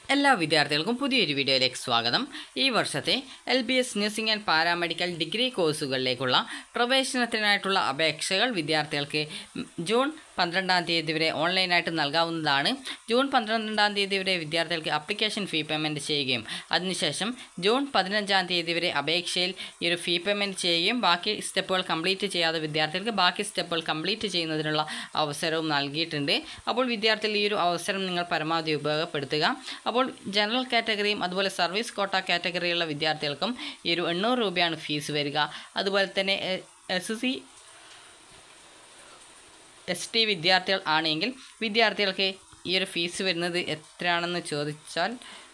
എല്ലാ വിദ്യാർത്ഥികൾക്കും പുതിയൊരു വീഡിയോയിലേക്ക് സ്വാഗതം ഈ വർഷത്തെ L B S nursing and paramedical degree കോഴ്സുകളിലേക്കുള്ള പ്രവേശനത്തിനായിട്ടുള്ള അപേക്ഷകൾ വിദ്യാർത്ഥികൾക്ക് ജൂൺ പന്ത്രണ്ടാം തീയതി വരെ ഓൺലൈനായിട്ട് നൽകാവുന്നതാണ് ജൂൺ പന്ത്രണ്ടാം തീയതി വരെ വിദ്യാർത്ഥികൾക്ക് അപ്ലിക്കേഷൻ ഫീ പേയ്മെൻറ്റ് ചെയ്യുകയും അതിനുശേഷം ജൂൺ പതിനഞ്ചാം തീയതി വരെ അപേക്ഷയിൽ ഈ ഒരു ഫീ പേയ്മെൻറ്റ് ചെയ്യുകയും ബാക്കി സ്റ്റെപ്പുകൾ കംപ്ലീറ്റ് ചെയ്യാതെ വിദ്യാർത്ഥികൾക്ക് ബാക്കി സ്റ്റെപ്പുകൾ കംപ്ലീറ്റ് ചെയ്യുന്നതിനുള്ള അവസരവും നൽകിയിട്ടുണ്ട് അപ്പോൾ വിദ്യാർത്ഥികൾ ഈ ഒരു അവസരം നിങ്ങൾ പരമാവധി ഉപയോഗപ്പെടുത്തുക അപ്പോൾ ജനറൽ കാറ്റഗറിയും അതുപോലെ സർവീസ് കോട്ട കാറ്റഗറിയുള്ള വിദ്യാർത്ഥികൾക്കും ഈ ഒരു എണ്ണൂറ് രൂപയാണ് ഫീസ് വരിക അതുപോലെ തന്നെ എസ് സി എസ് ടി വിദ്യാർത്ഥികൾ ആണെങ്കിൽ വിദ്യാർത്ഥികൾക്ക് ഈ ഒരു ഫീസ് വരുന്നത് എത്രയാണെന്ന് ചോദിച്ചാൽ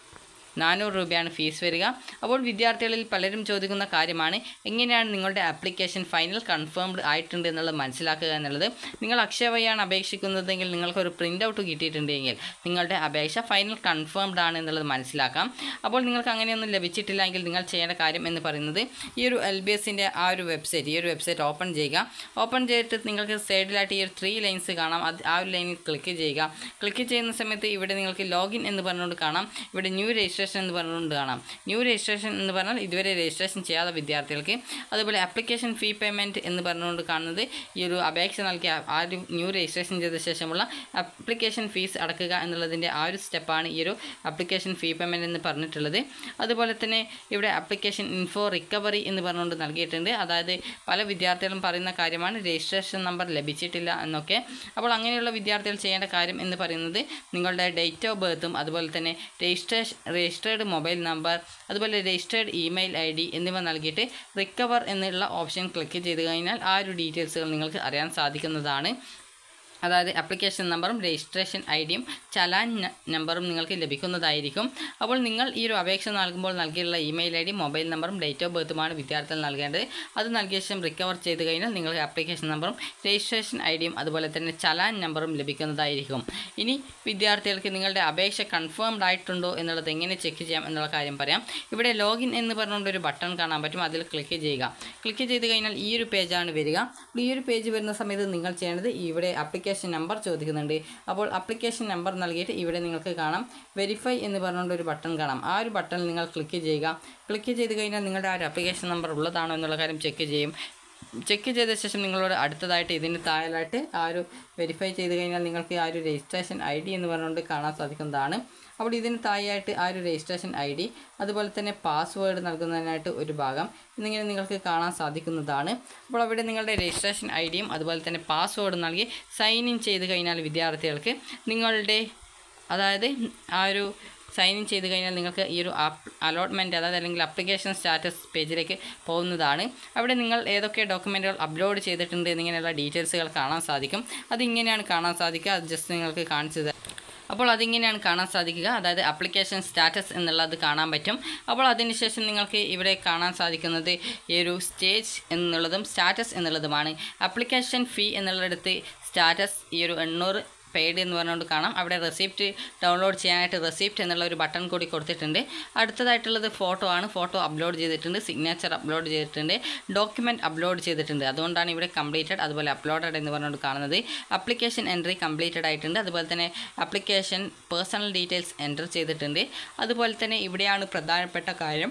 നാനൂറ് രൂപയാണ് ഫീസ് വരിക അപ്പോൾ വിദ്യാർത്ഥികളിൽ പലരും ചോദിക്കുന്ന കാര്യമാണ് എങ്ങനെയാണ് നിങ്ങളുടെ ആപ്ലിക്കേഷൻ ഫൈനൽ കൺഫേംഡ് ആയിട്ടുണ്ട് എന്നുള്ളത് മനസ്സിലാക്കുക എന്നുള്ളത് നിങ്ങൾ അക്ഷയ വഴിയാണ് അപേക്ഷിക്കുന്നതെങ്കിൽ നിങ്ങൾക്കൊരു പ്രിൻ്റ് ഔട്ട് കിട്ടിയിട്ടുണ്ടെങ്കിൽ നിങ്ങളുടെ അപേക്ഷ ഫൈനൽ കൺഫേംഡ് ആണ് എന്നുള്ളത് മനസ്സിലാക്കാം അപ്പോൾ നിങ്ങൾക്ക് അങ്ങനെയൊന്നും ലഭിച്ചിട്ടില്ലെങ്കിൽ നിങ്ങൾ ചെയ്യേണ്ട കാര്യം എന്ന് പറയുന്നത് ഈ ഒരു എൽ ബി എസിൻ്റെ ആ ഒരു വെബ്സൈറ്റ് ഈ ഒരു വെബ്സൈറ്റ് ഓപ്പൺ ചെയ്യുക ഓപ്പൺ ചെയ്തിട്ട് നിങ്ങൾക്ക് സൈഡിലായിട്ട് ഈ ഒരു ത്രീ ലൈൻസ് കാണാം അത് ആ ഒരു ലൈനിൽ ക്ലിക്ക് ചെയ്യുക ക്ലിക്ക് ചെയ്യുന്ന സമയത്ത് ഇവിടെ നിങ്ങൾക്ക് ലോഗിൻ എന്ന് പറഞ്ഞുകൊണ്ട് കാണാം ഇവിടെ ന്യൂ രജിസ്ട്രേഷൻ എന്ന് പറഞ്ഞുകൊണ്ട് കാണാം ന്യൂ രജിസ്ട്രേഷൻ എന്ന് പറഞ്ഞാൽ ഇതുവരെ രജിസ്ട്രേഷൻ ചെയ്യാത്ത വിദ്യാർത്ഥികൾക്ക് അതുപോലെ ആപ്ലിക്കേഷൻ ഫീ പേയ്മെൻറ്റ് എന്ന് പറഞ്ഞുകൊണ്ട് കാണുന്നത് ഈ ഒരു അപേക്ഷ നൽകിയ ആ ഒരു ന്യൂ രജിസ്ട്രേഷൻ ചെയ്ത ശേഷമുള്ള ആപ്ലിക്കേഷൻ ഫീസ് അടക്കുക എന്നുള്ളതിൻ്റെ ആ ഒരു സ്റ്റെപ്പാണ് ഈ ഒരു ആപ്ലിക്കേഷൻ ഫീ പേയ്മെൻറ്റ് എന്ന് പറഞ്ഞിട്ടുള്ളത് അതുപോലെ തന്നെ ഇവിടെ ആപ്ലിക്കേഷൻ ഇൻഫോ റിക്കവറി എന്ന് പറഞ്ഞുകൊണ്ട് നൽകിയിട്ടുണ്ട് അതായത് പല വിദ്യാർത്ഥികളും പറയുന്ന കാര്യമാണ് രജിസ്ട്രേഷൻ നമ്പർ ലഭിച്ചിട്ടില്ല എന്നൊക്കെ അപ്പോൾ അങ്ങനെയുള്ള വിദ്യാർത്ഥികൾ ചെയ്യേണ്ട കാര്യം എന്ന് പറയുന്നത് നിങ്ങളുടെ ഡേറ്റ് ഓഫ് ബർത്തും അതുപോലെ തന്നെ രജിസ്ട്രേഷൻ രജിസ്റ്റേർഡ് മൊബൈൽ നമ്പർ അതുപോലെ രജിസ്റ്റേർഡ് ഇമെയിൽ ഐ ഡി എന്നിവ നൽകിയിട്ട് റിക്കവർ എന്നുള്ള ഓപ്ഷൻ ക്ലിക്ക് ചെയ്ത് കഴിഞ്ഞാൽ ആ ഒരു ഡീറ്റെയിൽസുകൾ നിങ്ങൾക്ക് അറിയാൻ സാധിക്കുന്നതാണ് അതായത് ആപ്ലിക്കേഷൻ നമ്പറും രജിസ്ട്രേഷൻ ഐ ഡിയും ചലാൻ ന- നമ്പറും നിങ്ങൾക്ക് ലഭിക്കുന്നതായിരിക്കും അപ്പോൾ നിങ്ങൾ ഈ ഒരു അപേക്ഷ നൽകുമ്പോൾ നൽകിയുള്ള ഇമെയിൽ ഐ ഡി മൊബൈൽ നമ്പറും ഡേറ്റ് ഓഫ് ബർത്തുമാണ് വിദ്യാർത്ഥികൾ നൽകേണ്ടത് അത് നൽകിയ ശേഷം റിക്കവർ ചെയ്ത് കഴിഞ്ഞാൽ നിങ്ങൾക്ക് ആപ്ലിക്കേഷൻ നമ്പറും രജിസ്ട്രേഷൻ ഐ ഡിയും അതുപോലെ തന്നെ ചലാൻ നമ്പറും ലഭിക്കുന്നതായിരിക്കും ഇനി വിദ്യാർത്ഥികൾക്ക് നിങ്ങളുടെ അപേക്ഷ കൺഫേംഡ് ആയിട്ടുണ്ടോ എന്നുള്ളത് എങ്ങനെ ചെക്ക് ചെയ്യാം എന്നുള്ള കാര്യം പറയാം ഇവിടെ ലോഗിൻ എന്ന് പറഞ്ഞുകൊണ്ട് ഒരു ബട്ടൺ കാണാൻ പറ്റും അതിൽ ക്ലിക്ക് ചെയ്യുക ക്ലിക്ക് ചെയ്ത് കഴിഞ്ഞാൽ ഈ ഒരു പേജാണ് വരിക അപ്പോൾ ഈ ഒരു പേജ് വരുന്ന സമയത്ത് നിങ്ങൾ ചെയ്യേണ്ടത് ഇവിടെ ആപ്ലിക്കേഷൻ നമ്പർ ചോദിക്കുന്നുണ്ട് അപ്പോൾ ആപ്ലിക്കേഷൻ നമ്പർ നൽകിയിട്ട് ഇവിടെ നിങ്ങൾക്ക് കാണാം വെരിഫൈ എന്ന് പറഞ്ഞുകൊണ്ട് ഒരു ബട്ടൺ കാണാം ആ ഒരു ബട്ടണിൽ നിങ്ങൾ ക്ലിക്ക് ചെയ്യുക ക്ലിക്ക് ചെയ്ത് കഴിഞ്ഞാൽ നിങ്ങളുടെ ആ ഒരു ആപ്ലിക്കേഷൻ നമ്പർ ഉള്ളതാണോ എന്നുള്ള കാര്യം ചെക്ക് ചെയ്യും ചെക്ക് ചെയ്ത ശേഷം നിങ്ങളോട് അടുത്തതായിട്ട് ഇതിന് താഴെയായിട്ട് ആ ഒരു വെരിഫൈ ചെയ്ത് കഴിഞ്ഞാൽ നിങ്ങൾക്ക് ആ ഒരു രജിസ്ട്രേഷൻ ഐ ഡി എന്ന് പറഞ്ഞുകൊണ്ട് കാണാൻ സാധിക്കുന്നതാണ് അപ്പോൾ ഇതിന് താഴെയായിട്ട് ആ ഒരു രജിസ്ട്രേഷൻ ഐ ഡി അതുപോലെ തന്നെ പാസ്വേഡ് നൽകുന്നതിനായിട്ട് ഒരു ഭാഗം എന്നിങ്ങനെ നിങ്ങൾക്ക് കാണാൻ സാധിക്കുന്നതാണ് അപ്പോൾ അവിടെ നിങ്ങളുടെ രജിസ്ട്രേഷൻ ഐ ഡിയും അതുപോലെ തന്നെ പാസ്വേഡ് നൽകി സൈൻ ഇൻ ചെയ്ത് കഴിഞ്ഞാൽ വിദ്യാർത്ഥികൾക്ക് നിങ്ങളുടെ അതായത് ആ ഒരു സൈൻ ഇൻ ചെയ്ത് കഴിഞ്ഞാൽ നിങ്ങൾക്ക് ഈ ഒരു അലോട്ട്മെൻറ്റ് അതായത് അല്ലെങ്കിൽ അപ്ലിക്കേഷൻ സ്റ്റാറ്റസ് പേജിലേക്ക് പോകുന്നതാണ് അവിടെ നിങ്ങൾ ഏതൊക്കെ ഡോക്യുമെൻറ്റുകൾ അപ്ലോഡ് ചെയ്തിട്ടുണ്ട് എന്നിങ്ങനെയുള്ള ഡീറ്റെയിൽസുകൾ കാണാൻ സാധിക്കും അത് ഇങ്ങനെയാണ് കാണാൻ സാധിക്കുക അത് ജസ്റ്റ് നിങ്ങൾക്ക് കാണിച്ചു തരാം അപ്പോൾ അതിങ്ങനെയാണ് കാണാൻ സാധിക്കുക അതായത് ആപ്ലിക്കേഷൻ സ്റ്റാറ്റസ് എന്നുള്ളത് കാണാൻ പറ്റും അപ്പോൾ അതിനുശേഷം നിങ്ങൾക്ക് ഇവിടെ കാണാൻ സാധിക്കുന്നത് ഈ ഒരു സ്റ്റേജ് എന്നുള്ളതും സ്റ്റാറ്റസ് എന്നുള്ളതുമാണ് ആപ്ലിക്കേഷൻ ഫീ എന്നുള്ളിടത്ത് സ്റ്റാറ്റസ് ഈ ഒരു എണ്ണൂറ് പെയ്ഡ് എന്ന് പറഞ്ഞുകൊണ്ട് കാണാം അവിടെ റെസിപ്റ്റ് ഡൗൺലോഡ് ചെയ്യാനായിട്ട് റെസിപ്റ്റ് എന്നുള്ള ഒരു ബട്ടൺ കൂടി കൊടുത്തിട്ടുണ്ട് അടുത്തതായിട്ടുള്ളത് ഫോട്ടോ ആണ് ഫോട്ടോ അപ്ലോഡ് ചെയ്തിട്ടുണ്ട് സിഗ്നേച്ചർ അപ്ലോഡ് ചെയ്തിട്ടുണ്ട് ഡോക്യുമെൻറ്റ് അപ്ലോഡ് ചെയ്തിട്ടുണ്ട് അതുകൊണ്ടാണ് ഇവിടെ കംപ്ലീറ്റഡ് അതുപോലെ അപ്ലോഡഡ് എന്ന് പറഞ്ഞുകൊണ്ട് കാണുന്നത് ആപ്ലിക്കേഷൻ എൻട്രി കംപ്ലീറ്റഡ് ആയിട്ടുണ്ട് അതുപോലെ തന്നെ ആപ്ലിക്കേഷൻ പേഴ്സണൽ ഡീറ്റെയിൽസ് എൻ്റർ ചെയ്തിട്ടുണ്ട് അതുപോലെ തന്നെ ഇവിടെയാണ് പ്രധാനപ്പെട്ട കാര്യം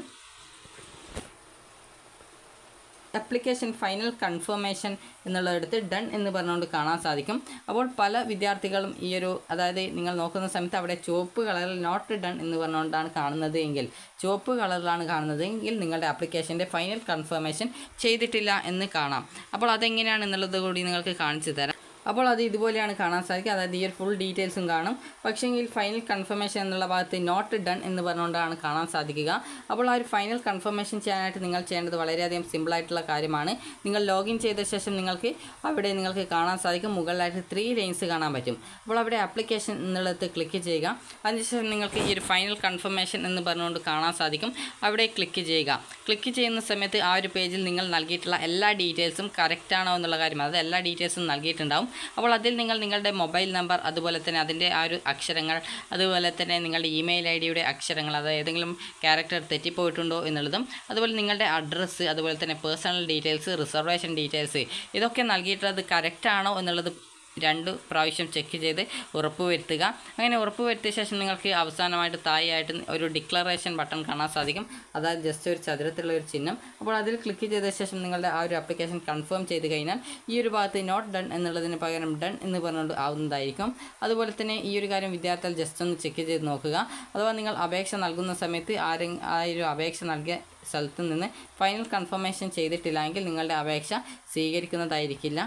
ആപ്ലിക്കേഷൻ ഫൈനൽ കൺഫർമേഷൻ എന്നുള്ളിടത്ത് ഡൺ എന്ന് പറഞ്ഞുകൊണ്ട് കാണാൻ സാധിക്കും അപ്പോൾ പല വിദ്യാർത്ഥികളും ഈ ഒരു അതായത് നിങ്ങൾ നോക്കുന്ന സമയത്ത് അവിടെ ചുവപ്പ് കളറിൽ നോട്ട് ഡൺ എന്ന് പറഞ്ഞുകൊണ്ടാണ് കാണുന്നത് എങ്കിൽ ചുവപ്പ് കളറിലാണ് കാണുന്നത് എങ്കിൽ നിങ്ങളുടെ ആപ്ലിക്കേഷൻ്റെ ഫൈനൽ കൺഫർമേഷൻ ചെയ്തിട്ടില്ല എന്ന് കാണാം അപ്പോൾ അതെങ്ങനെയാണ് എന്നുള്ളത് കൂടി നിങ്ങൾക്ക് കാണിച്ചു തരാം അപ്പോൾ അത് ഇതുപോലെയാണ് കാണാൻ സാധിക്കുക അതായത് ഈ ഒരു ഫുൾ ഡീറ്റെയിൽസും കാണും പക്ഷേങ്കിൽ ഫൈനൽ കൺഫർമേഷൻ എന്നുള്ള ഭാഗത്ത് നോട്ട് ഡൺ എന്ന് പറഞ്ഞുകൊണ്ടാണ് കാണാൻ സാധിക്കുക അപ്പോൾ ആ ഒരു ഫൈനൽ കൺഫർമേഷൻ ചെയ്യാനായിട്ട് നിങ്ങൾ ചെയ്യേണ്ടത് വളരെയധികം സിമ്പിളായിട്ടുള്ള കാര്യമാണ് നിങ്ങൾ ലോഗിൻ ചെയ്ത ശേഷം നിങ്ങൾക്ക് അവിടെ നിങ്ങൾക്ക് കാണാൻ സാധിക്കും മുകളിലായിട്ട് ത്രീ ലൈൻസ് കാണാൻ പറ്റും അപ്പോൾ അവിടെ ആപ്ലിക്കേഷൻ എന്നുള്ളത് ക്ലിക്ക് ചെയ്യുക അതിനുശേഷം നിങ്ങൾക്ക് ഈ ഒരു ഫൈനൽ കൺഫർമേഷൻ എന്ന് പറഞ്ഞുകൊണ്ട് കാണാൻ സാധിക്കും അവിടെ ക്ലിക്ക് ചെയ്യുക ക്ലിക്ക് ചെയ്യുന്ന സമയത്ത് ആ ഒരു പേജിൽ നിങ്ങൾ നൽകിയിട്ടുള്ള എല്ലാ ഡീറ്റെയിൽസും കറക്റ്റ് ആണോ എന്നുള്ള കാര്യം അതായത് എല്ലാ ഡീറ്റെയിൽസും നൽകിയിട്ടുണ്ടാവും അപ്പോൾ അതിൽ നിങ്ങൾ നിങ്ങളുടെ മൊബൈൽ നമ്പർ അതുപോലെ തന്നെ അതിൻ്റെ ആ ഒരു അക്ഷരങ്ങൾ അതുപോലെ തന്നെ നിങ്ങളുടെ ഇമെയിൽ ഐ ഡിയുടെ അക്ഷരങ്ങൾ അതായത് ഏതെങ്കിലും ക്യാരക്ടർ തെറ്റിപ്പോയിട്ടുണ്ടോ എന്നുള്ളതും അതുപോലെ നിങ്ങളുടെ അഡ്രസ്സ് അതുപോലെ തന്നെ പേഴ്സണൽ ഡീറ്റെയിൽസ് റിസർവേഷൻ ഡീറ്റെയിൽസ് ഇതൊക്കെ നൽകിയിട്ടുള്ളത് കറക്റ്റ് ആണോ എന്നുള്ളത് രണ്ട് പ്രാവശ്യം ചെക്ക് ചെയ്ത് ഉറപ്പുവരുത്തുക അങ്ങനെ ഉറപ്പുവരുത്തിയ ശേഷം നിങ്ങൾക്ക് അവസാനമായിട്ട് താഴെയായിട്ട് ഒരു ഡിക്ലറേഷൻ ബട്ടൺ കാണാൻ സാധിക്കും അതായത് ജസ്റ്റ് ഒരു ചതുരത്തിലുള്ള ഒരു ചിഹ്നം അപ്പോൾ അതിൽ ക്ലിക്ക് ചെയ്ത ശേഷം നിങ്ങളുടെ ആ ഒരു ആപ്ലിക്കേഷൻ കൺഫേം ചെയ്ത് കഴിഞ്ഞാൽ ഈ ഒരു ഭാഗത്ത് നോട്ട് ഡൺ എന്നുള്ളതിന് പകരം ഡൺ എന്ന് പറഞ്ഞുകൊണ്ട് ആവുന്നതായിരിക്കും അതുപോലെ തന്നെ ഈ ഒരു കാര്യം വിദ്യാർത്ഥികൾ ജസ്റ്റ് ഒന്ന് ചെക്ക് ചെയ്ത് നോക്കുക അഥവാ നിങ്ങൾ അപേക്ഷ നൽകുന്ന സമയത്ത് ആരെ ആ ഒരു അപേക്ഷ നൽകിയ സ്ഥലത്ത് നിന്ന് ഫൈനൽ കൺഫർമേഷൻ ചെയ്തിട്ടില്ലെങ്കിൽ നിങ്ങളുടെ അപേക്ഷ സ്വീകരിക്കുന്നതായിരിക്കില്ല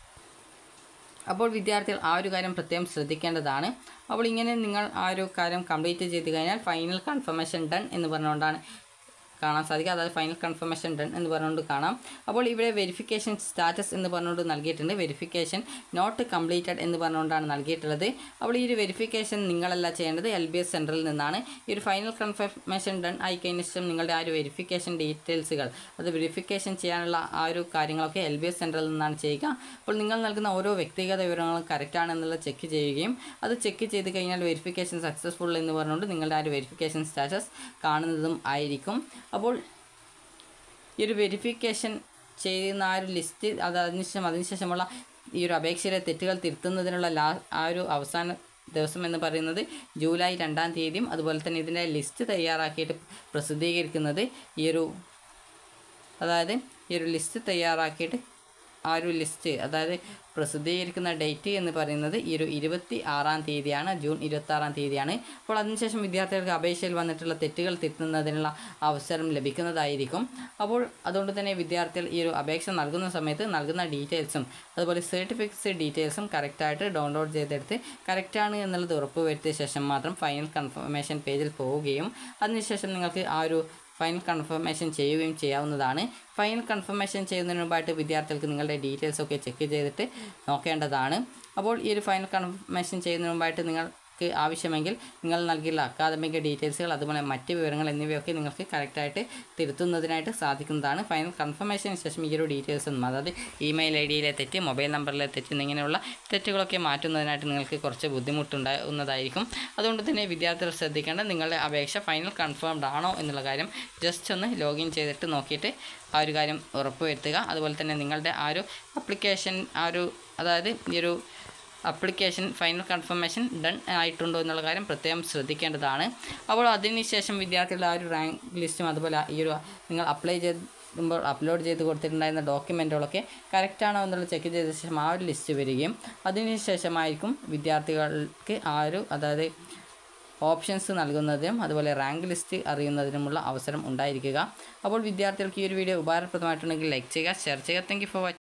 അപ്പോൾ വിദ്യാർത്ഥികൾ ആ ഒരു കാര്യം പ്രത്യേകം ശ്രദ്ധിക്കേണ്ടതാണ് അപ്പോൾ ഇങ്ങനെ നിങ്ങൾ ആ ഒരു കാര്യം കംപ്ലീറ്റ് ചെയ്ത് കഴിഞ്ഞാൽ ഫൈനൽ കൺഫർമേഷൻ ഡൺ എന്ന് പറഞ്ഞുകൊണ്ടാണ് കാണാൻ സാധിക്കുക അതായത് ഫൈനൽ കൺഫർമേഷൻ ഡൺ എന്ന് പറഞ്ഞുകൊണ്ട് കാണാം അപ്പോൾ ഇവിടെ വെരിഫിക്കേഷൻ സ്റ്റാറ്റസ് എന്ന് പറഞ്ഞുകൊണ്ട് നൽകിയിട്ടുണ്ട് വെരിഫിക്കേഷൻ നോട്ട് കംപ്ലീറ്റഡ് എന്ന് പറഞ്ഞുകൊണ്ടാണ് നൽകിയിട്ടുള്ളത് അപ്പോൾ ഈ ഒരു വെരിഫിക്കേഷൻ നിങ്ങളല്ല ചെയ്യേണ്ടത് എൽ ബി എസ് സെൻറ്ററിൽ നിന്നാണ് ഈ ഒരു ഫൈനൽ കൺഫർമേഷൻ ഡൺ ആയി കഴിഞ്ഞ ശേഷം നിങ്ങളുടെ ആ ഒരു വെരിഫിക്കേഷൻ ഡീറ്റെയിൽസുകൾ അത് വെരിഫിക്കേഷൻ ചെയ്യാനുള്ള ആ ഒരു കാര്യങ്ങളൊക്കെ എൽ ബി എസ് സെൻറ്ററിൽ നിന്നാണ് ചെയ്യുക അപ്പോൾ നിങ്ങൾ നൽകുന്ന ഓരോ വ്യക്തിഗത വിവരങ്ങളും കറക്റ്റ് ആണെന്നുള്ളത് ചെക്ക് ചെയ്യുകയും അത് ചെക്ക് ചെയ്ത് കഴിഞ്ഞാൽ വെരിഫിക്കേഷൻ സക്സസ്ഫുൾ എന്ന് പറഞ്ഞുകൊണ്ട് നിങ്ങളുടെ ആ ഒരു വെരിഫിക്കേഷൻ സ്റ്റാറ്റസ് കാണുന്നതും ആയിരിക്കും അപ്പോൾ ഈ ഒരു വെരിഫിക്കേഷൻ ചെയ്യുന്ന ആ ഒരു ലിസ്റ്റ് അത് അതിനുശേഷം അതിനുശേഷമുള്ള ഈ ഒരു അപേക്ഷയിലെ തെറ്റുകൾ തിരുത്തുന്നതിനുള്ള ലാ ആ ഒരു അവസാന ദിവസം എന്ന് പറയുന്നത് ജൂലൈ രണ്ടാം തീയതിയും അതുപോലെ തന്നെ ഇതിൻ്റെ ലിസ്റ്റ് തയ്യാറാക്കിയിട്ട് പ്രസിദ്ധീകരിക്കുന്നത് ഈ ഒരു അതായത് ഈ ഒരു ലിസ്റ്റ് തയ്യാറാക്കിയിട്ട് ആ ഒരു ലിസ്റ്റ് അതായത് പ്രസിദ്ധീകരിക്കുന്ന ഡേറ്റ് എന്ന് പറയുന്നത് ഈ ഒരു ഇരുപത്തി ആറാം തീയതിയാണ് ജൂൺ ഇരുപത്തി ആറാം തീയതിയാണ് അപ്പോൾ അതിനുശേഷം വിദ്യാർത്ഥികൾക്ക് അപേക്ഷയിൽ വന്നിട്ടുള്ള തെറ്റുകൾ തിരുത്തുന്നതിനുള്ള അവസരം ലഭിക്കുന്നതായിരിക്കും അപ്പോൾ അതുകൊണ്ട് തന്നെ വിദ്യാർത്ഥികൾ ഈ ഒരു അപേക്ഷ നൽകുന്ന സമയത്ത് നൽകുന്ന ഡീറ്റെയിൽസും അതുപോലെ സർട്ടിഫിക്കറ്റ്സ് ഡീറ്റെയിൽസും കറക്റ്റായിട്ട് ഡൗൺലോഡ് ചെയ്തെടുത്ത് കറക്റ്റാണ് എന്നുള്ളത് ഉറപ്പുവരുത്തിയ ശേഷം മാത്രം ഫൈനൽ കൺഫർമേഷൻ പേജിൽ പോവുകയും അതിനുശേഷം നിങ്ങൾക്ക് ആ ഒരു ഫൈനൽ കൺഫർമേഷൻ ചെയ്യുകയും ചെയ്യാവുന്നതാണ് ഫൈനൽ കൺഫർമേഷൻ ചെയ്യുന്നതിന് മുമ്പായിട്ട് വിദ്യാർത്ഥികൾക്ക് നിങ്ങളുടെ ഡീറ്റെയിൽസ് ഒക്കെ ചെക്ക് ചെയ്തിട്ട് നോക്കേണ്ടതാണ് അപ്പോൾ ഈ ഒരു ഫൈനൽ കൺഫർമേഷൻ ചെയ്യുന്നതിന് മുമ്പായിട്ട് നിങ്ങൾക്ക് ആവശ്യമെങ്കിൽ നിങ്ങൾ നൽകിയുള്ള അക്കാദമിക് ഡീറ്റെയിൽസുകൾ അതുപോലെ മറ്റ് വിവരങ്ങൾ എന്നിവയൊക്കെ നിങ്ങൾക്ക് കറക്റ്റായിട്ട് തിരുത്തുന്നതിനായിട്ട് സാധിക്കുന്നതാണ് ഫൈനൽ കൺഫർമേഷന് ശേഷം ഈ ഒരു ഡീറ്റെയിൽസ് ഒന്നും അതായത് ഇമെയിൽ ഐ ഡിയിലെ തെറ്റ് മൊബൈൽ നമ്പറിലെ തെറ്റ് എന്നിങ്ങനെയുള്ള തെറ്റുകളൊക്കെ മാറ്റുന്നതിനായിട്ട് നിങ്ങൾക്ക് കുറച്ച് ബുദ്ധിമുട്ടുണ്ടാകുന്നതായിരിക്കും അതുകൊണ്ട് തന്നെ വിദ്യാർത്ഥികൾ ശ്രദ്ധിക്കേണ്ട നിങ്ങളുടെ അപേക്ഷ ഫൈനൽ കൺഫേംഡ് ആണോ എന്നുള്ള കാര്യം ജസ്റ്റ് ഒന്ന് ലോഗിൻ ചെയ്തിട്ട് നോക്കിയിട്ട് ആ ഒരു കാര്യം ഉറപ്പുവരുത്തുക അതുപോലെ തന്നെ നിങ്ങളുടെ ആ ഒരു അപ്ലിക്കേഷൻ ആ ഒരു അതായത് ഈ ഒരു അപ്ലിക്കേഷൻ ഫൈനൽ കൺഫർമേഷൻ ഡൺ ആയിട്ടുണ്ടോ എന്നുള്ള കാര്യം പ്രത്യേകം ശ്രദ്ധിക്കേണ്ടതാണ് അപ്പോൾ അതിനുശേഷം വിദ്യാർത്ഥികളുടെ ആ ഒരു റാങ്ക് ലിസ്റ്റും അതുപോലെ ഈ ഒരു നിങ്ങൾ അപ്ലൈ ചെയ്തുമ്പോൾ അപ്ലോഡ് ചെയ്ത് കൊടുത്തിട്ടുണ്ടായിരുന്ന ഡോക്യുമെൻറ്റുകളൊക്കെ കറക്റ്റാണോ എന്നുള്ളത് ചെക്ക് ചെയ്ത ശേഷം ആ ഒരു ലിസ്റ്റ് വരികയും അതിനുശേഷമായിരിക്കും വിദ്യാർത്ഥികൾക്ക് ആ ഒരു അതായത് ഓപ്ഷൻസ് നൽകുന്നതിനും അതുപോലെ റാങ്ക് ലിസ്റ്റ് അറിയുന്നതിനുമുള്ള അവസരം ഉണ്ടായിരിക്കുക അപ്പോൾ വിദ്യാർത്ഥികൾക്ക് ഈ ഒരു വീഡിയോ ഉപകാരപ്രദമായിട്ടുണ്ടെങ്കിൽ ലൈക്ക് ചെയ്യുക ഷെയർ ചെയ്യുക താങ്ക് യു ഫോർ വാച്ചിങ്